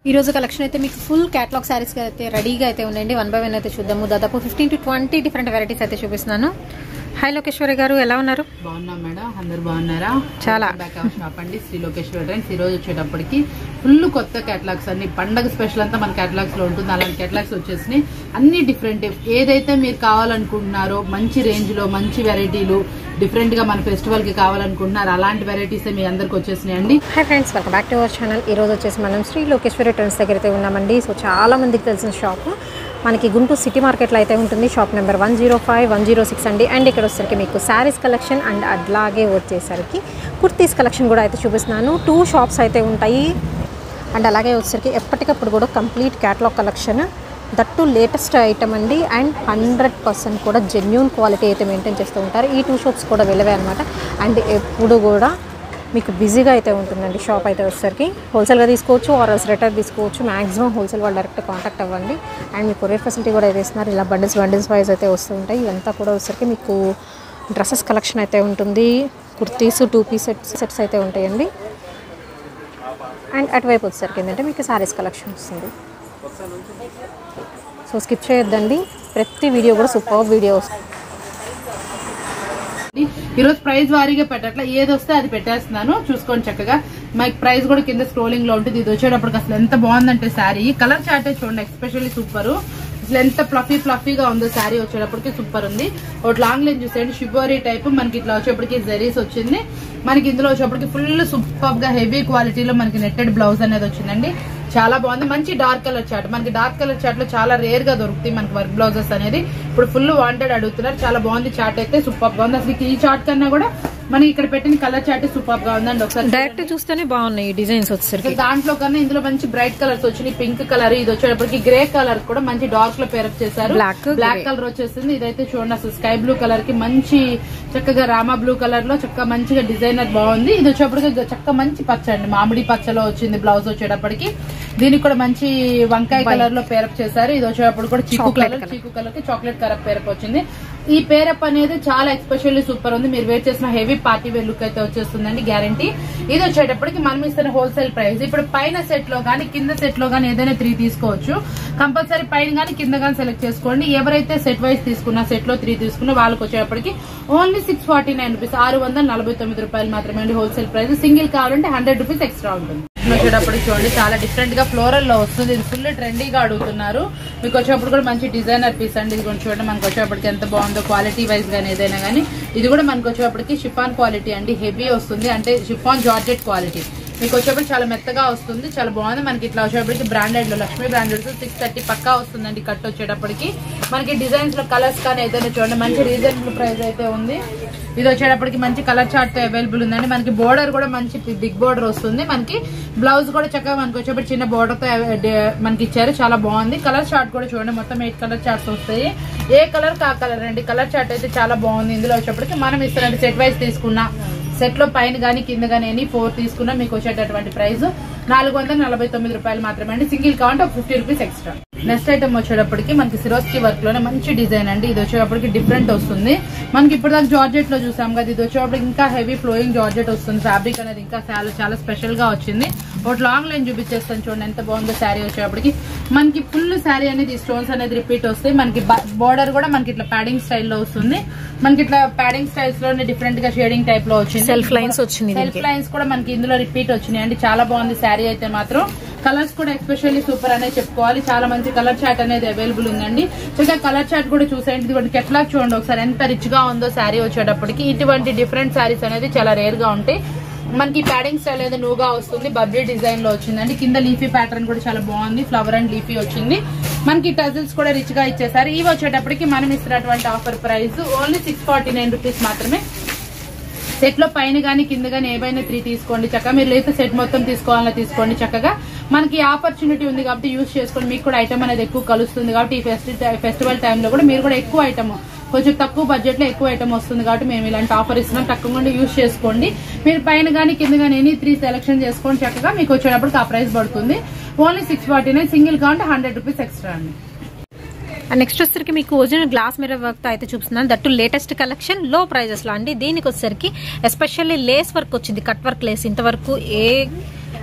ఈ రోజు కలెక్షన్ అయితే మీకు ఫుల్ క్యాటలాగ్ శారీస్ అయితే రెడీగా అయితే ఉండండి వన్ బై వన్ అయితే చూద్దాము దాదాపు fifteen to twenty different varieties అయితే చూపిస్తున్నాను హాయ్ లోకేశ్వరి గారు ఎలా ఉన్నారు బాగున్నాం మేడం అందరు బాగున్నారా చాలా. బ్యాక్ అవర్ షాప్ అండి శ్రీ లోకేశ్వర ట్రెండ్స్ ఈ రోజు వచ్చేటప్పటికి ఫుల్ కొత్త కేటలాగ్స్ అన్ని పండగ స్పెషల్ అంతా మన కేటలాగ్స్ లో ఉంటుంది అలాంటి కేటలాగ్స్ వచ్చేసినాయి అన్ని డిఫరెంట్ ఏదైతే మీరు కావాలనుకుంటున్నారో మంచి రేంజ్ లో మంచి వెరైటీలు డిఫరెంట్ గా మన ఫెస్టివల్ కి కావాలనుకుంటున్నారు అలాంటి వెరైటీస్ మీ అందరికి వచ్చేసినాయి అండి hi friends welcome back to our channel ఈ రోజు వచ్చేసి మనం శ్రీ లోకేశ్వరి ట్రెండ్స్ దగ్గర అయితే ఉన్నామండి సో చాలా మందికి తెలిసిన షాప్ మనకి గుంటూరు సిటీ మార్కెట్లో అయితే ఉంటుంది shop number one zero five one zero six అండి అండ్ ఇక్కడ వచ్చేసరికి మీకు శారీస్ కలెక్షన్ అండ్ అట్లాగే వచ్చేసరికి కుర్తీస్ కలెక్షన్ కూడా అయితే చూపిస్తున్నాను టూ షాప్స్ అయితే ఉంటాయి అండ్ అలాగే వచ్చేసరికి ఎప్పటికప్పుడు కూడా complete catalogue collection that latest item అండి అండ్ హండ్రెడ్ పర్సెంట్ కూడా జెన్యున్ క్వాలిటీ అయితే మెయింటైన్ చేస్తూ ఉంటారు ఈ టూ షాప్స్ కూడా వెళ్ళవే అనమాట అండ్ ఎప్పుడు కూడా మీకు బిజీగా అయితే ఉంటుందండి షాప్ అయితే వచ్చేసరికి హోల్సేల్గా తీసుకోవచ్చు ఆర్ ఎల్స్ రిటైర్ తీసుకోవచ్చు మాక్సిమం హోల్సేల్ వాళ్ళు డైరెక్ట్ కాంటాక్ట్ అవ్వండి అండ్ మీకు కొరియర్ ఫెసిలిటీ కూడా అయితే ఇస్తున్నారు ఇలా బండిల్స్ బండిల్స్ వైజ్ అయితే వస్తూ ఉంటాయి ఇదంతా కూడా వచ్చేసరికి మీకు డ్రెస్సెస్ కలెక్షన్ అయితే ఉంటుంది kurtis two piece sets sets అయితే ఉంటాయండి అండ్ అటువైపు వచ్చేసరికి ఏంటంటే మీకు శారీస్ కలెక్షన్ వస్తుంది సో స్కిప్ చేయొద్దండి ప్రతి వీడియో కూడా సూపర్ వీడియో వస్తుంది ఈ రోజు ప్రైస్ వారీగా పెట్టట్లా ఏది వస్తే అది పెట్టేస్తున్నాను చూసుకోండి చక్కగా మనకి ప్రైస్ కూడా కింద స్క్రోలింగ్ లో ఉంటుంది ఇది వచ్చేటప్పటికి అసలు ఎంత బాగుందంటే శారీ కలర్ చార్ట్ చూడండి ఎస్పెషల్లీ సూపర్ అసలు ఎంత ఫ్లఫీ ఫ్లఫీగా ఉందో శారీ వచ్చేటప్పటికి సూపర్ ఉంది ఒకటి లాంగ్ లెన్ చూసేయండి షిబోరీ టైప్ మనకి ఇట్లా వచ్చేప్పటికి జరీస్ వచ్చింది మనకి ఇందులో వచ్చేప్పటికి ఫుల్ సూపర్ గా హెవీ క్వాలిటీలో మనకి నెట్టెడ్ బ్లౌజ్ అనేది వచ్చిందండి చాలా బాగుంది మంచి డార్క్ కలర్ చాట్ మనకి డార్క్ కలర్ చాట్ లో చాలా రేర్ గా దొరుకుతాయి మనకి వర్క్ బ్లౌజెస్ అనేది ఇప్పుడు ఫుల్ వాంటెడ్ అడుగుతున్నారు చాలా బాగుంది చాట్ అయితే సూపర్ గా ఉంది అసలు ఈ చాట్ కన్నా కూడా మనకి ఇక్కడ పెట్టిన కలర్ చాట్ సూపర్ గా ఉందండి ఒకసారి డైరెక్ట్ చూస్తేనే బాగున్నాయి ఈ డిజైన్స్ వచ్చేసరికి అసలు దాంట్లో కన్నా ఇందులో మంచి బ్రైట్ కలర్స్ వచ్చినాయి పింక్ కలర్ ఇది వచ్చేటప్పటికి గ్రే కలర్ కూడా మంచి డార్క్ లో పేరప్ చేశారు Black, బ్లాక్ grey. కలర్ వచ్చేసింది ఇదైతే చూడండి అసలు స్కై బ్లూ కలర్ కి మంచి చక్కగా రామా బ్లూ కలర్ లో చక్కగా మంచిగా డిజైనర్ బాగుంది ఇది వచ్చేటప్పటికి చక్కగా మంచి పచ్చ అండి మామిడి పచ్చలో వచ్చింది బ్లౌజ్ వచ్చేటప్పటికి దీనికి కూడా మంచి వంకాయ కలర్ లో పేరప్ చేశారు ఇది వచ్చేటప్పుడు కూడా chikoo Chocolate colour colour. Chikoo colour కి చాక్లెట్ కలర్ పేరప్ వచ్చింది ఈ పేరప్ అనేది చాలా ఎక్స్పెషల్లీ సూపర్ ఉంది మీరు వేర్ చేసిన హెవీ పార్టీ వేర్ లుక్ అయితే వచ్చేస్తుందండి గ్యారంటీ ఇది వచ్చేటప్పటికి మనం ఇస్తున్న హోల్సేల్ ప్రైస్ ఇప్పుడు పైన సెట్ లో గానీ కింద సెట్ లో గానీ ఏదైనా త్రీ తీసుకోవచ్చు కంపల్సరీ పైన గానీ కింద గానీ సెలెక్ట్ చేసుకోండి ఎవరైతే సెట్ వైజ్ తీసుకున్నా సెట్ లో త్రీ తీసుకున్నా వాళ్ళకి వచ్చేటప్పటికి only six forty nine rupees ఆరు వందల నలభై తొమ్మిది రూపాయలు మాత్రమే అండి హోల్సేల్ ప్రైస్ సింగిల్ కావాలంటే హండ్రెడ్ రూపీస్ ఎక్స్ట్రా ఉంటుంది ఇట్లా వచ్చేటప్పటికి చూడండి చాలా డిఫరెంట్ గా ఫ్లోరల్ లో వస్తుంది ఇది ఫుల్ ట్రెండీగా అడుగుతున్నారు మీకు వచ్చేటప్పుడు కూడా మంచి డిజైనర్ పీస్ అండి ఇది కొంచెం చూడండి మనకు వచ్చేటప్పటికి ఎంత బాగుందో క్వాలిటీ వైజ్ గానీ ఏదైనా గానీ ఇది కూడా మనకు వచ్చేటప్పటికి షిఫాన్ క్వాలిటీ అండి హెవీ వస్తుంది అంటే షిఫాన్ జార్జెట్ క్వాలిటీ మీకు వచ్చేప్పుడు చాలా మెత్తగా వస్తుంది చాలా బాగుంది మనకి ఇట్లా వచ్చేటప్పటికి బ్రాండెడ్ లో లక్ష్మీ బ్రాండెడ్ సిక్స్ థర్టీ పక్కా వస్తుందండి కట్ వచ్చేటప్పటికి మనకి డిజైన్స్ లో కలర్స్ కానీ ఏదైనా చూడండి మంచి రీజనబుల్ ప్రైస్ అయితే ఉంది ఇది వచ్చేటప్పటికి మంచి కలర్ చార్ట్ అవైలబుల్ ఉందండి మనకి బోర్డర్ కూడా మంచి బిగ్ బోర్డర్ వస్తుంది మనకి బ్లౌజ్ కూడా చక్కగా మనకి వచ్చేప్పుడు చిన్న బోర్డర్ తో అవ- డే- మనకి ఇచ్చారు చాలా బాగుంది కలర్ చార్ట్ కూడా చూడండి మొత్తం ఎయిట్ కలర్ చార్ట్స్ వస్తాయి ఏ కలర్ కా కలర్ అండి కలర్ చార్ట్ అయితే చాలా బాగుంది ఇందులో వచ్చేప్పటికి మనం ఇస్తున్న సెట్ వైజ్ తీసుకున్నా సెట్ లో పైన గానీ కింద గానీ ఎనీ ఫోర్ తీసుకున్నా మీకు వచ్చేటటువంటి ప్రైస్ నాలుగు వందల నలభై తొమ్మిది రూపాయలు మాత్రమే అండి సింగిల్ కావాలంటే ఒక fifty rupees extra next item వచ్చేటప్పటికి మనకి సిరోస్కి వర్క్ లోనే మంచి డిజైన్ అండి ఇది వచ్చేటప్పటికి డిఫరెంట్ వస్తుంది మనకి ఇప్పుడు దాకా జార్జెట్ లో చూసాం కదా ఇది వచ్చేటప్పటికి ఇంకా హెవీ ఫ్లోయింగ్ జార్జెట్ వస్తుంది ఫ్యాబ్రిక్ అనేది ఇంకా చాలా చాలా స్పెషల్ గా వచ్చింది ఒకటి లాంగ్ లైన్ చూపించేస్తాను చూడండి ఎంత బాగుందో శారీ వచ్చేటప్పటికి మనకి ఫుల్ శారీ అనేది స్టోన్స్ అనేది రిపీట్ వస్తాయి మనకి బోర్డర్ కూడా మనకి ఇట్లా ప్యాడింగ్ స్టైల్లో వస్తుంది మనకి ఇట్లా ప్యాడింగ్ స్టైల్స్ లోనే డిఫరెంట్ గా షేడింగ్ టైప్ లో వచ్చింది సెల్ఫ్ లైన్స్ వచ్చింది సెల్ఫ్ లైన్స్ కూడా మనకి ఇందులో రిపీట్ వచ్చినాయి అండి చాలా బాగుంది శారీ అయితే మాత్రం కలర్స్ కూడా ఎస్పెషల్లీ సూపర్ అనే చెప్పుకోవాలి చాలా మంచి కలర్ చాట్ అనేది అవైలబుల్ ఉందండి చక్కగా కలర్ చాట్ కూడా చూసేయండి ఇదిగోండి కెట్లాగ్ చూడండి ఒకసారి ఎంత రిచ్ గా ఉందో శారీ వచ్చేటప్పటికి ఇటువంటి డిఫరెంట్ శారీస్ అనేది చాలా రేర్ గా ఉంటాయి మనకి ప్యాడింగ్ స్టైల్ అయితే నూగా వస్తుంది బబ్లీ డిజైన్ లో వచ్చిందండి కింద లీఫీ ప్యాటర్న్ కూడా చాలా బాగుంది ఫ్లవర్ అండ్ లీఫీ వచ్చింది మనకి టజిల్స్ కూడా రిచ్ గా ఇచ్చేసారు ఇవి వచ్చేటప్పటికి మనం ఇస్తున్నటువంటి offer price only six forty nine rupees మాత్రమే సెట్ లో పైన గానీ కింద గానీ ఏవైనా త్రీ తీసుకోండి చక్కగా మీరు లేదా సెట్ మొత్తం తీసుకోవాలన్నా తీసుకోండి చక్కగా మనకి ఆపర్చునిటీ ఉంది కాబట్టి యూస్ చేసుకోండి మీకు కూడా ఐటమ్ అనేది ఎక్కువ కలుస్తుంది కాబట్టి ఈ ఫెస్టి ఫెస్టివల్ టైంలో కూడా మీరు కూడా ఎక్కువ ఐటమ్ కొంచెం తక్కువ బడ్జెట్ లో ఎక్కువ ఐటమ్ వస్తుంది కాబట్టి మేము ఇలాంటి ఆఫర్ ఇస్తున్నాం తక్కువ యూస్ చేసుకోండి మీరు పైన గానీ కింద గానీ ఎనీ త్రీ సెలెక్షన్ చేసుకోండి చక్కగా మీకు వచ్చేటప్పుడు ఆ ప్రైస్ పడుతుంది only six forty nine single కావాలంటే హండ్రెడ్ రూపీస్ ఎక్స్ట్రా అండి అండ్ నెక్స్ట్ వచ్చేసరికి మీకు ఒరిజినల్ గ్లాస్ మిర్రర్ వర్క్ తో అయితే చూపిస్తున్నాను దట్టు లేటెస్ట్ కలెక్షన్ లో ప్రైజెస్ లో అండి దీనికి వచ్చేసరికి ఎస్పెషల్లీ లేస్ వర్క్ వచ్చింది కట్ వర్క్ లేస్ ఇంతవరకు ఏ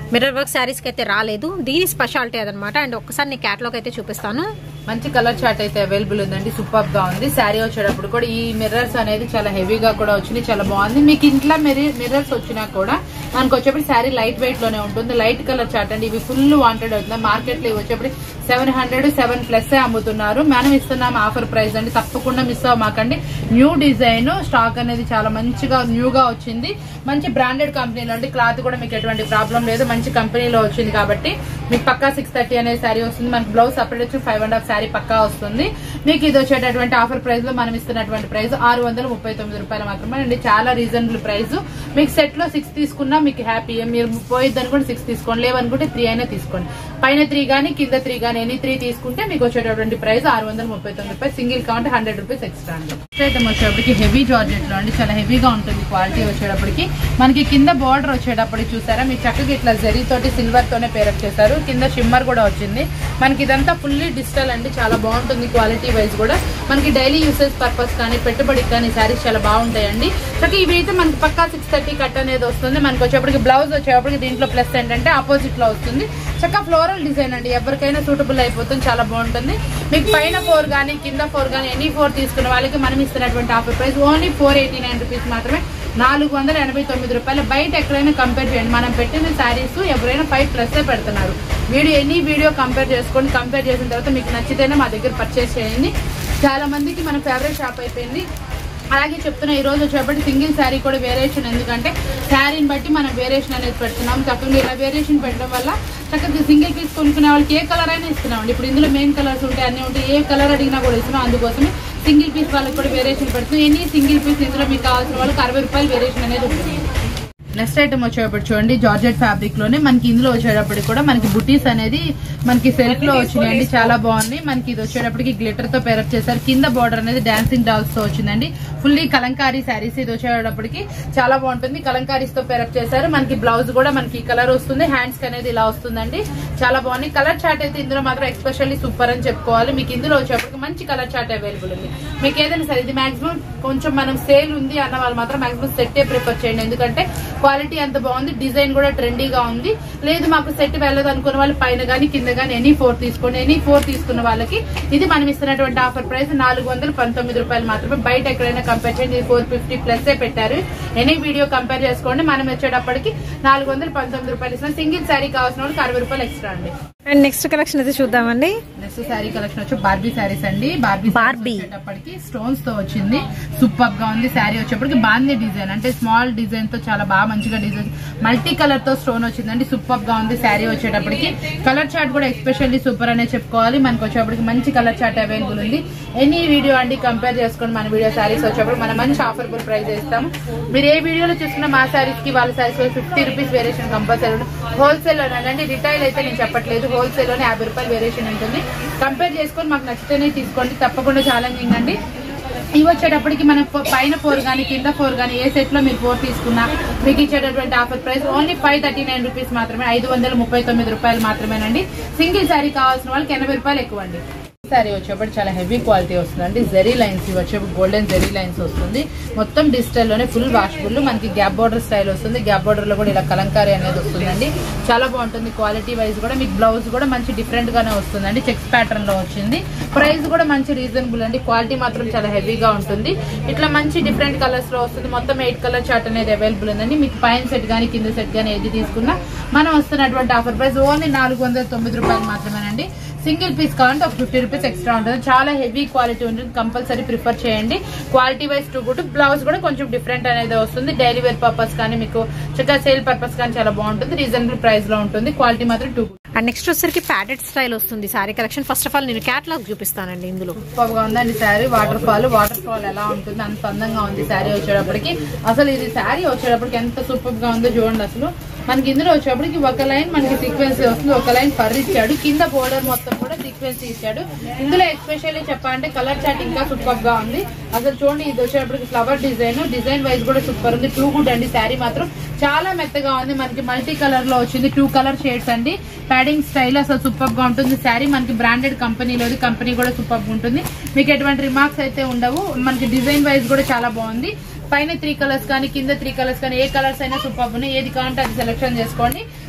మిర్రర్ వర్క్ శారీస్కి అయితే రాలేదు దీని స్పెషాలిటీ అదనమాట అండ్ ఒక్కసారి నేను క్యాటలాగ్ అయితే చూపిస్తాను మంచి కలర్ చార్ట్ అయితే అవైలబుల్ ఉందండి సూపర్ గా ఉంది శారీ వచ్చేటప్పుడు కూడా ఈ మిర్రర్స్ అనేది చాలా హెవీగా కూడా వచ్చింది చాలా బాగుంది మీకు ఇంట్లో మిర్రర్స్ వచ్చినా కూడా మనకు వచ్చేప్పుడు శారీ లైట్ వెయిట్ లోనే ఉంటుంది లైట్ కలర్ చార్ట్ అండి ఇవి ఫుల్ వాంటెడ్ అవుతుంది మార్కెట్ లో ఇవి వచ్చేప్పుడు సెవెన్ హండ్రెడ్ సెవెన్ ప్లస్ అమ్ముతున్నారు మనం ఇస్తున్నాం ఆఫర్ ప్రైస్ అండి తప్పకుండా మిస్ అవ్వమాకండి న్యూ డిజైన్ స్టాక్ అనేది చాలా మంచిగా న్యూ గా వచ్చింది మంచి బ్రాండెడ్ కంపెనీలో అండి క్లాత్ కూడా మీకు ఎటువంటి ప్రాబ్లం లేదు మంచి కంపెనీలో వచ్చింది కాబట్టి మీకు పక్కా సిక్స్ థర్టీ అనే శారీ వస్తుంది మనకి బ్లౌజ్ సపరేట్ వచ్చి ఫైవ్ అండ్ హాఫ్ శారీ పక్కా వస్తుంది మీకు ఇది వచ్చేటటువంటి ఆఫర్ ప్రైస్ లో మనం ఇస్తున్నటువంటి ప్రైస్ ఆరు వందల ముప్పై తొమ్మిది రూపాయలు మాత్రమే అండి చాలా రీజనబుల్ ప్రైస్ మీకు సెట్ లో సిక్స్ తీసుకున్నా మీకు హ్యాపీ మీరు పోయిద్ది అనుకుంటే సిక్స్ తీసుకోండి లేవనుకుంటే త్రీ అయినా తీసుకోండి పైన త్రీ గానీ కింద త్రీ గానీ ఎనీ త్రీ తీసుకుంటే మీకు వచ్చేటటువంటి ప్రైస్ ఆరు వందల ముప్పై తొమ్మిది రూపాయలు single count hundred rupees extra అండి నెక్స్ట్ ఐటమ్ వచ్చేటప్పటికి హెవీ జార్జెట్ లో అండి చాలా హెవీగా ఉంటుంది క్వాలిటీ వచ్చేటప్పటికి మనకి కింద బార్డర్ వచ్చేటప్పటికి చూసారా మీరు చక్కగా ఇట్లా జరీ తోటి సిల్వర్ తోనే పేరప్ చేశారు కింద షిమ్మర్ కూడా వచ్చింది మనకి ఇదంతా ఫుల్లీ డిజిటల్ అండి చాలా బాగుంటుంది క్వాలిటీ వైజ్ కూడా మనకి డైలీ యూసేజ్ పర్పస్ కానీ పెట్టుబడికి కానీ శారీస్ చాలా బాగుంటాయండి చక్కగా ఇవి అయితే మనకి పక్కా సిక్స్ థర్టీ కట్ అనేది వస్తుంది మనకి వచ్చేప్పటికి బ్లౌజ్ వచ్చేటప్పటికి దీంట్లో ప్లస్ ఏంటంటే ఆపోజిట్ లో వస్తుంది చక్కగా ఫ్లోరల్ డిజైన్ అండి ఎవరికైనా సూటబుల్ అయిపోతుంది చాలా బాగుంటుంది మీకు పైన ఫోర్ కానీ కింద ఫోర్ కానీ ఎనీ ఫోర్ తీసుకున్న వాళ్ళకి మనం ఇస్తున్నటువంటి offer price only four eighty nine rupees మాత్రమే నాలుగు వందల ఎనభై తొమ్మిది రూపాయలు బయట ఎక్కడైనా కంపేర్ చేయండి మనం పెట్టిన శారీస్ ఎవరైనా ఫైవ్ ప్లస్ పెడుతున్నారు వీడియో ఎనీ వీడియో కంపేర్ చేసుకోండి కంపేర్ చేసిన తర్వాత మీకు నచ్చితేనే మా దగ్గర పర్చేస్ చేయండి చాలా మందికి మన ఫేవరెట్ షాప్ అయిపోయింది అలాగే చెప్తున్నా ఈ రోజు వచ్చేప్పటి సింగిల్ శారీ కూడా వేరియేషన్ ఎందుకంటే శారీని బట్టి మనం వేరియేషన్ అనేది పెడుతున్నాం చక్కగా ఇలా వేరియేషన్ పెట్టడం వల్ల చక్కగా సింగిల్ పీస్ కొనుక్కునే వాళ్ళకి ఏ కలర్ అయినా ఇస్తున్నాం ఇప్పుడు ఇందులో మెయిన్ కలర్స్ ఉంటాయి అన్ని ఉంటాయి ఏ కలర్ అడిగినా కూడా ఇస్తున్నాం అందుకోసమే సింగిల్ పీస్ వాళ్ళకి కూడా వేరియేషన్ పెడుతున్నాం ఎనీ సింగిల్ పీస్ ఇందులో మీకు కావాల్సిన వాళ్ళకి అరవై రూపాయలు వేరియేషన్ అనేది ఉంటుంది నెక్స్ట్ ఐటమ్ వచ్చేటప్పుడు చూడండి జార్జెట్ ఫ్యాబ్రిక్ లోనే మనకి ఇందులో వచ్చేటప్పటికి కూడా మనకి బుటీస్ అనేది మనకి సెల్ఫ్ లో వచ్చినాయండి చాలా బాగుంది మనకి ఇది వచ్చేటప్పటికి గ్లిటర్ తో పేరప్ చేశారు కింద బార్డర్ అనేది డాన్సింగ్ డాల్స్ తో వచ్చిందండి ఫుల్లీ కలంకారీ శారీస్ ఇది వచ్చేటప్పటికి చాలా బాగుంటుంది కలంకారీస్ తో పేరప్ చేశారు మనకి బ్లౌజ్ కూడా మనకి కలర్ వస్తుంది హ్యాండ్స్ అనేది ఇలా వస్తుందండి చాలా బాగుంది కలర్ చార్ట్ అయితే ఇందులో మాత్రం ఎక్స్పెషల్లీ సూపర్ అని చెప్పుకోవాలి మీకు ఇందులో వచ్చేటప్పటికి మంచి కలర్ చార్ట్ అవైలబుల్ ఉంది మీకు ఏదైనా సరే ఇది మాక్సిమం కొంచెం మనం సేల్ ఉంది అన్న వాళ్ళు మాత్రం మాక్సిమం సెట్టే ప్రిఫర్ చేయండి ఎందుకంటే క్వాలిటీ అంత బాగుంది డిజైన్ కూడా ట్రెండీగా ఉంది లేదు మాకు సెట్ వెళ్ళదు అనుకున్న వాళ్ళు పైన గానీ కింద గానీ ఎనీ ఫోర్ తీసుకోండి ఎనీ ఫోర్ తీసుకున్న వాళ్ళకి ఇది మనం ఇస్తున్నటువంటి ఆఫర్ ప్రైస్ నాలుగు వందల పంతొమ్మిది రూపాయలు మాత్రమే బయట ఎక్కడైనా కంపేర్ చేయండి ఫోర్ ఫిఫ్టీ ప్లస్ పెట్టారు ఎనీ వీడియో కంపేర్ చేసుకోండి మనం వచ్చేటప్పటికి నాలుగు వందల పంతొమ్మిది రూపాయలు ఇస్తున్నాం సింగిల్ శారీ కావాల్సిన వాళ్ళకి అరవై రూపాయలు ఎక్స్ట్రా అండి అండ్ నెక్స్ట్ కలెక్షన్ అయితే చూద్దామండి నెక్స్ట్ శారీ కలెక్షన్ వచ్చి బార్బీ శారీస్ అండి బార్బీ Barbie. వచ్చేటప్పటికి స్టోన్స్ తో వచ్చింది సూపర్ గా ఉంది శారీ వచ్చేప్పటికి బాగుంది డిజైన్ అంటే స్మాల్ డిజైన్ తో చాలా బాగా మంచిగా డిజైన్ మల్టీ కలర్ తో స్టోన్ వచ్చిందండి సూపర్ గా ఉంది శారీ వచ్చేటప్పటికి కలర్ చార్ట్ కూడా ఎస్పెషల్లీ సూపర్ అనే చెప్పుకోవాలి మనకు వచ్చేప్పటికి మంచి కలర్ చార్ట్ అవైలబుల్ ఉంది ఎనీ వీడియో అండి కంపేర్ చేసుకొని మన వీడియో శారీస్ వచ్చేప్పుడు మనం మంచి ఆఫర్బుల్ ప్రైస్ ఇస్తాము మీరు ఏ వీడియోలో చూసుకున్న మా శారీస్ కి వాళ్ళ saris fifty rupees variation compulsory wholesale అండి రిటైల్ అయితే నేను చెప్పట్లేదు హోల్సేల్ లోనే యాభై రూపాయలు వేరియేషన్ ఉంటుంది కంపేర్ చేసుకొని మాకు నచ్చితేనే తీసుకోండి తప్పకుండా ఛాలెంజింగ్ అండి ఇవి వచ్చేటప్పటికి మనం ఫో- పైన ఫోర్ గానీ కింద ఫోర్ గానీ ఏ సెట్ లో మీరు ఫోర్ తీసుకున్నా మీకు ఇచ్చేటటువంటి offer price only five thirty nine rupees మాత్రమే ఐదు వందల ముప్పై తొమ్మిది రూపాయలు మాత్రమేనండి సింగిల్ శారీ కావాల్సిన వాళ్ళకి ఎనభై రూపాయలు ఎక్కువ అండి శారీ వచ్చేప్పుడు చాలా హెవీ క్వాలిటీ వస్తుందండి జెరీ లైన్స్ ఇవి వచ్చేప్పుడు గోల్డెన్ జెరీ లైన్స్ వస్తుంది మొత్తం డిజిటల్ లోనే ఫుల్ వాషబుల్ మనకి గ్యాప్ బార్డర్ స్టైల్ వస్తుంది గ్యాప్ బార్డర్ లో కూడా ఇలా కలంకారీ అనేది వస్తుందండి చాలా బాగుంటుంది క్వాలిటీ వైజ్ కూడా మీకు బ్లౌజ్ కూడా మంచి డిఫరెంట్ గానే వస్తుందండి చెక్స్ ప్యాటర్న్ లో వచ్చింది ప్రైస్ కూడా మంచి రీజనబుల్ అండి క్వాలిటీ మాత్రం చాలా హెవీగా ఉంటుంది ఇట్లా మంచి డిఫరెంట్ కలర్స్ లో వస్తుంది మొత్తం ఎయిట్ కలర్ చార్ట్ అనేది అవైలబుల్ ఉందండి మీకు పైన సెట్ గానీ కింద సెట్ గానీ ఏది తీసుకున్నా మనం వస్తున్నటువంటి ఆఫర్ ప్రైస్ ఓన్లీ నాలుగు వందల తొమ్మిది రూపాయలు మాత్రమేనండి సింగిల్ పీస్ కావాలంటే ఒక ఫిఫ్టీ రూపీస్ ఎక్స్ట్రా ఉంటుంది చాలా హెవీ క్వాలిటీ ఉంటుంది కంపల్సరీ ప్రిఫర్ చేయండి quality wise too good blouse కూడా కొంచెం డిఫరెంట్ అనేది వస్తుంది డైలీ వేర్ పర్పస్ కానీ మీకు చక్కగా సేల్ పర్పస్ కానీ చాలా బాగుంటుంది రీజనబుల్ ప్రైస్ లో ఉంటుంది క్వాలిటీ మాత్రం టూ అండ్ నెక్స్ట్ వచ్చేసరికి ప్యాడెడ్ స్టైల్ వస్తుంది sari collection first of all నేను క్యాటలాగ్ చూపిస్తానండి ఇందులో సూపర్గా ఉందండి sari waterfall waterfall ఎలా ఉంటుంది అంత అందంగా ఉంది శారీ వచ్చేటప్పటికి అసలు ఇది శారీ వచ్చేటప్పటికి ఎంత సూపర్ గా ఉందో చూడండి అసలు మనకి ఇందులో వచ్చేటప్పటికి ఒక లైన్ మనకి సీక్వెన్స్ వస్తుంది ఒక లైన్ ఫర్ ఇచ్చాడు కింద బోర్డర్ మొత్తం కూడా సీక్వెన్స్ ఇచ్చాడు ఇందులో ఎస్పెషల్లీ చెప్పాలంటే కలర్ చాట్ ఇంకా సూపర్ గా ఉంది అసలు చూడండి ఇది వచ్చేటప్పటికి ఫ్లవర్ డిజైన్ డిజైన్ వైజ్ కూడా సూపర్ ఉంది టూ గుడ్ అండి శారీ మాత్రం చాలా మెత్తగా ఉంది మనకి మల్టీ కలర్ లో వచ్చింది టూ కలర్ షేడ్స్ అండి ప్యాడింగ్ స్టైల్ అసలు సూపర్ గా ఉంటుంది శారీ మనకి బ్రాండెడ్ కంపెనీలోది కంపెనీ కూడా సూపర్ గా ఉంటుంది మీకు ఎటువంటి రిమార్క్స్ అయితే ఉండవు మనకి డిజైన్ వైజ్ కూడా చాలా బాగుంది పైన త్రీ కలర్స్ కానీ కింద త్రీ కలర్స్ కానీ ఏ కలర్స్ అయినా సూపర్ ఉన్నాయి ఏది కావాలంటే అది సెలెక్షన్ చేసుకోండి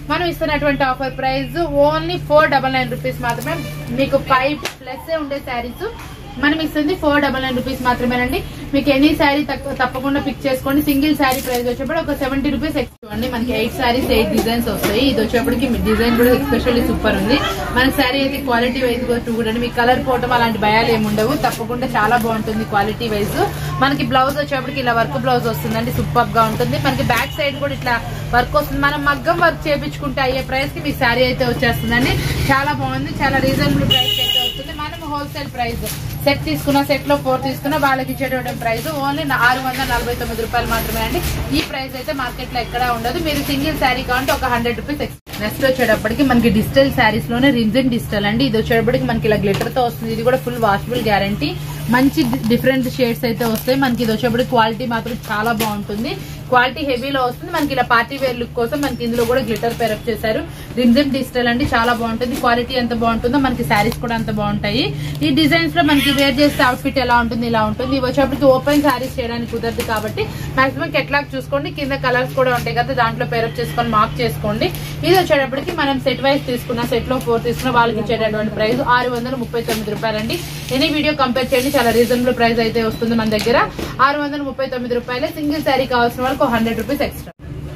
మనం ఇస్తున్నటువంటి offer price only four double nine rupees మాత్రమే మీకు ఫైవ్ ప్లస్ ఉండే శారీస్ మనం ఇస్తుంది ఫోర్ డబల్ నైన్ రూపీస్ మాత్రమేనండి మీకు ఎనీ శారీ తప్పకుండా పిక్ చేసుకోండి సింగిల్ శారీ ప్రైస్ వచ్చేప్పుడు ఒక సెవెంటీ రూపీస్ ఎక్స్ట్రా అండి మనకి ఎయిట్ శారీస్ ఎయిట్ డిజైన్స్ వస్తాయి ఇది వచ్చేప్పటికి డిజైన్ కూడా ఎస్పెషల్లీ సూపర్ ఉంది మన శారీ అయితే క్వాలిటీ వైజ్ కూడా చూడండి మీకు కలర్ పోవటం అలాంటి భయాలు ఏమి ఉండవు తప్పకుండా చాలా బాగుంటుంది క్వాలిటీ వైజ్ మనకి బ్లౌజ్ వచ్చేప్పటికి ఇలా వర్క్ బ్లౌజ్ వస్తుందండి సూపర్ గా ఉంటుంది మనకి బ్యాక్ సైడ్ కూడా ఇట్లా వర్క్ వస్తుంది మనం మగ్గం వర్క్ చేపించుకుంటే అయ్యే ప్రైస్ కి మీ శారీ అయితే వచ్చేస్తుందండి చాలా బాగుంది చాలా రీజనబుల్ ప్రైస్ అయితే వస్తుంది మనం హోల్సేల్ ప్రైస్ సెట్ తీసుకున్న సెట్ లో ఫోర్ తీసుకున్న వాళ్ళకి ఇచ్చేటువంటి ప్రైస్ ఓన్లీ ఆరు వందల నలభై తొమ్మిది రూపాయలు మాత్రమే అండి ఈ ప్రైస్ అయితే మార్కెట్ లో ఎక్కడా ఉండదు మీరు సింగిల్ శారీ కావాలంటే ఒక హండ్రెడ్ రూపీస్ నెక్స్ట్ వచ్చేటప్పటికి మనకి డిజిటల్ శారీస్ లోనే రింజన్ డిజిటల్ అండి ఇది వచ్చేటప్పటికి మనకి ఇలా గ్లిటర్ తో వస్తుంది ఇది కూడా ఫుల్ వాషబుల్ గ్యారంటీ మంచి డిఫరెంట్ షేడ్స్ అయితే వస్తాయి మనకి ఇది వచ్చేప్పటికి క్వాలిటీ మాత్రం చాలా బాగుంటుంది క్వాలిటీ హెవీలో వస్తుంది మనకి ఇలా పార్టీ వేర్ లుక్ కోసం మనకి ఇందులో కూడా గ్లిటర్ పేరప్ చేశారు రింజన్ డిజిటల్ అండి చాలా బాగుంటుంది క్వాలిటీ ఎంత బాగుంటుందో మనకి శారీస్ కూడా అంత బాగుంటాయి ఈ డిజైన్స్ లో మనకి వేర్ చేస్తే అవుట్ఫిట్ ఎలా ఉంటుంది ఇలా ఉంటుంది ఇవి వచ్చేప్పటికి ఓపెన్ శారీస్ చేయడానికి కుదరదు కాబట్టి మాక్సిమం కెట్లాగ్ చూసుకోండి కింద కలర్స్ కూడా ఉంటాయి కదా దాంట్లో పేరప్ చేసుకొని మార్క్ చేసుకోండి ఇది వచ్చేటప్పటికి మనం సెట్ వైజ్ తీసుకున్న సెట్ లో ఫోర్ తీసుకున్న వాళ్ళకి ఇచ్చేటటువంటి ప్రైస్ ఆరు వందల ముప్పై తొమ్మిది రూపాయలండి ఎనీ వీడియో కంపేర్ చేయండి చాలా రీజనబుల్ ప్రైస్ అయితే వస్తుంది మన దగ్గర ఆరు వందల ముప్పై తొమ్మిది రూపాయలే సింగిల్ శారీ కావాల్సిన వాళ్ళకి హండ్రెడ్ రూపీస్ ఎక్స్ట్రా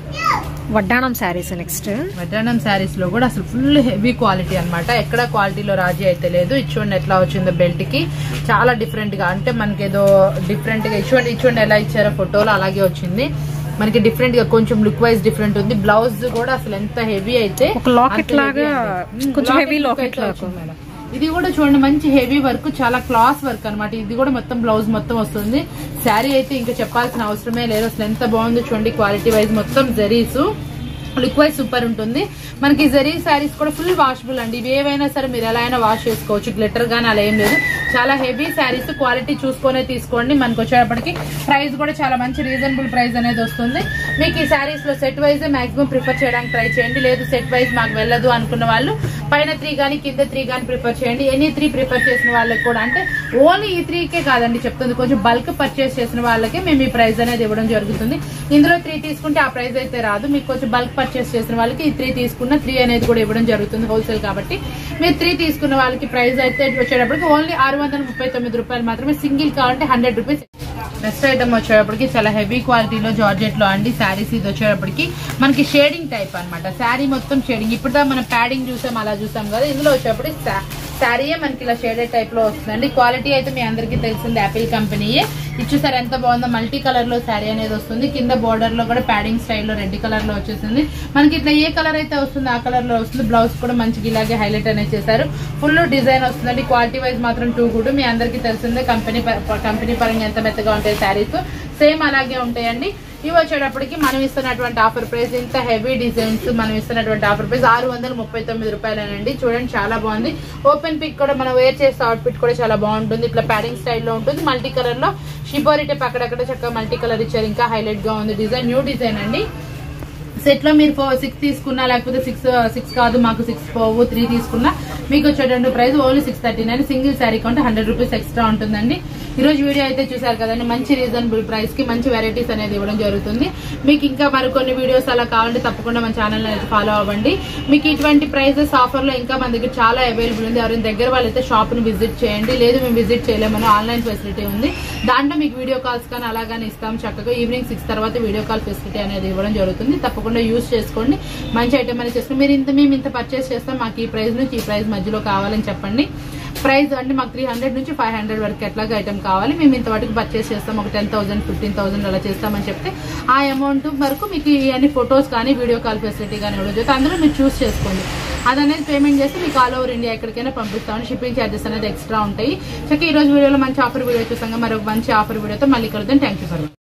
వడ్డాణం శారీస్ నెక్స్ట్ వడ్డానం శారీస్ లో కూడా అసలు ఫుల్ హెవీ క్వాలిటీ అన్నమాట ఎక్కడ క్వాలిటీలో రాజీ అయితే లేదు ఇచ్చుండి ఎట్లా వచ్చిందో బెల్ట్ కి చాలా డిఫరెంట్ గా అంటే మనకి ఏదో డిఫరెంట్ గా ఇచ్చుండి ఇచ్చుండి ఎలా ఇచ్చారో ఫోటోలో అలాగే వచ్చింది మనకి డిఫరెంట్ గా కొంచెం లుక్ వైజ్ డిఫరెంట్ ఉంది బ్లౌజ్ కూడా అసలు ఎంత హెవీ అయితే ఒక locket అంత లాగా, heavy అండి. కొంచెం Locket heavy look locket అయితే లాగా. వచ్చింది మేడం. ఇది కూడా చూడండి మంచి హెవీ వర్క్ చాలా క్లాస్ వర్క్ అన్నమాట ఇది కూడా మొత్తం బ్లౌజ్ మొత్తం వస్తుంది శారీ అయితే ఇంకా చెప్పాల్సిన అవసరమే లేదు అసలు ఎంత బాగుందో చూడండి క్వాలిటీ వైజ్ మొత్తం జరీస్ లుక్ వైజ్ సూపర్ ఉంటుంది మనకి జరీ శారీస్ కూడా ఫుల్ వాషబుల్ అండి ఇవి ఏవైనా సరే మీరు ఎలా అయినా వాష్ చేసుకోవచ్చు గ్లిటర్ గానీ అలా ఏం లేదు చాలా హెవీ శారీస్ క్వాలిటీ చూసుకొనే తీసుకోండి మనకు వచ్చేటప్పటికి ప్రైస్ కూడా చాలా మంచి రీజనబుల్ ప్రైస్ అనేది వస్తుంది మీకు ఈ శారీస్ లో సెట్ వైజ్ మాక్సిమం ప్రిఫర్ చేయడానికి ట్రై చేయండి లేదు సెట్ వైజ్ మాకు వెళ్ళదు అనుకున్న వాళ్ళు పైన త్రీ గానీ కింద త్రీ గానీ ప్రిఫర్ చేయండి ఎనీ త్రీ ప్రిఫర్ చేసిన వాళ్ళకి కూడా అంటే ఓన్లీ ఈ త్రీకే కాదండి చెప్తుంది కొంచెం బల్క్ పర్చేస్ చేసిన వాళ్ళకే మేము ఈ ప్రైస్ అనేది ఇవ్వడం జరుగుతుంది ఇందులో త్రీ తీసుకుంటే ఆ ప్రైస్ అయితే రాదు మీకు కొంచెం బల్క్ పర్చేస్ చేసిన వాళ్ళకి ఈ త్రీ తీసుకున్న త్రీ అనేది కూడా ఇవ్వడం జరుగుతుంది హోల్సేల్ కాబట్టి మీరు త్రీ తీసుకున్న వాళ్ళకి ప్రైస్ అయితే వచ్చేటప్పటికి ఓన్లీ ఆరు వందల ముప్పై తొమ్మిది రూపాయలు మాత్రమే సింగిల్ కావాలంటే హండ్రెడ్ రూపీస్ నెక్స్ట్ ఐటమ్ వచ్చేటప్పటికి చాలా హెవీ క్వాలిటీలో జార్జెట్ లో అండి శారీస్ ఇది వచ్చేటప్పటికి మనకి షేడింగ్ టైప్ అన్నమాట శారీ మొత్తం షేడింగ్ ఇప్పుడు మనం ప్యాడింగ్ చూసాం అలా చూసాం కదా ఇందులో వచ్చేటప్పటికి శారీయే మనకి ఇలా షేడెడ్ టైప్ లో వస్తుందండి క్వాలిటీ అయితే మీ అందరికీ తెలిసింది యాపిల్ కంపెనీయే ఇది చూసారు ఎంత బాగుందో మల్టీ కలర్ లో శారీ అనేది వస్తుంది కింద బోర్డర్ లో కూడా ప్యాడింగ్ స్టైల్లో రెడ్ కలర్ లో వచ్చేసింది మనకి ఇట్లా ఏ కలర్ అయితే వస్తుందో ఆ కలర్ లో వస్తుంది బ్లౌజ్ కూడా మంచిగా ఇలాగే హైలైట్ అనేది చేశారు ఫుల్ డిజైన్ వస్తుందండి క్వాలిటీ వైజ్ మాత్రం టూ గుడ్ మీ అందరికీ తెలిసిందే కంపెనీ కంపెనీ పరంగా ఎంత మెత్తగా ఉంటాయి శారీస్ సేమ్ అలాగే ఉంటాయండి ఇవి వచ్చేటప్పటికి మనం ఇస్తున్నటువంటి ఆఫర్ ప్రైస్ ఇంత హెవీ డిజైన్స్ మనం ఇస్తున్నటువంటి ఆఫర్ ప్రైస్ ఆరు వందల ముప్పై తొమ్మిది రూపాయలేనండి చూడండి చాలా బాగుంది ఓపెన్ పిక్ కూడా మనం వేర్ చేసే అవుట్ఫిట్ కూడా చాలా బాగుంటుంది ఇట్లా ప్యాడింగ్ స్టైల్లో ఉంటుంది మల్టీ కలర్ లో షిబోరి టైప్ అక్కడక్కడ చక్కగా మల్టీ కలర్ ఇచ్చారు ఇంకా హైలైట్ గా ఉంది డిజైన్ న్యూ డిజైన్ అండి సెట్ లో మీరు ఫోర్ సిక్స్ తీసుకున్నా లేకపోతే సిక్స్ సిక్స్ కాదు మాకు సిక్స్ పోవు త్రీ తీసుకున్నా మీకు వచ్చేటువంటి price only six thirty nine single sari కొంటే హండ్రెడ్ రూపీస్ ఎక్స్ట్రా ఉంటుందండి ఈ రోజు వీడియో అయితే చూసారు కదండి మంచి రీజనబుల్ ప్రైస్ కి మంచి వెరైటీస్ అనేది ఇవ్వడం జరుగుతుంది మీకు ఇంకా మరికొన్ని వీడియోస్ అలా కావాలంటే తప్పకుండా మన ఛానల్ అయితే ఫాలో అవ్వండి మీకు ఇటువంటి ప్రైజెస్ ఆఫర్ లో ఇంకా మన దగ్గర చాలా అవైలబుల్ ఉంది ఎవరైనా దగ్గర వాళ్ళైతే షాప్ ని విజిట్ చేయండి లేదు మేము విజిట్ చేయలేమని ఆన్లైన్ ఫెసిలిటీ ఉంది దాంట్లో మీకు వీడియో కాల్స్ కానీ అలాగానే ఇస్తాం చక్కగా ఈవినింగ్ సిక్స్ తర్వాత వీడియో కాల్ ఫెసిలిటీ అనేది ఇవ్వడం జరుగుతుంది తప్పకుండా యూస్ చేసుకోండి మంచి ఐటమ్ అనేది చేసుకోండి మీరు ఇంత మేము ఇంత పర్చేస్ చేస్తాం మాకు ఈ ప్రైస్ నుంచి ఈ ప్రైస్ మధ్యలో కావాలని చెప్పండి ప్రైస్ అంటే మాకు త్రీ హండ్రెడ్ నుంచి ఫైవ్ హండ్రెడ్ వరకు ఎట్లాగా ఐటమ్ కావాలి మేము ఇంత వాటికి పర్చేస్ చేస్తాం ఒక టెన్ థౌసండ్ ఫిఫ్టీన్ థౌసండ్ అలా చేస్తామని చెప్తే ఆ అమౌంట్ వరకు మీకు ఇవన్నీ ఫొటోస్ కానీ వీడియో కాల్ ఫెసిలిటీ కానీ ఇవ్వడం జరుగుతుంది అందులో మీరు చూస్ చేసుకోండి అదనేది పేమెంట్ చేస్తే మీకు ఆల్ ఓవర్ ఇండియా ఎక్కడికైనా పంపిస్తామని షిప్పింగ్ ఛార్జెస్ అనేది ఎక్స్ట్రా ఉంటాయి చక్క ఈ రోజు వీడియోలో మంచి ఆఫర్ వీడియో చూసాం మరొక మంచి ఆఫర్ వీడియోతో మళ్ళీ కలుద్దాం థ్యాంక్ యూ ఫర్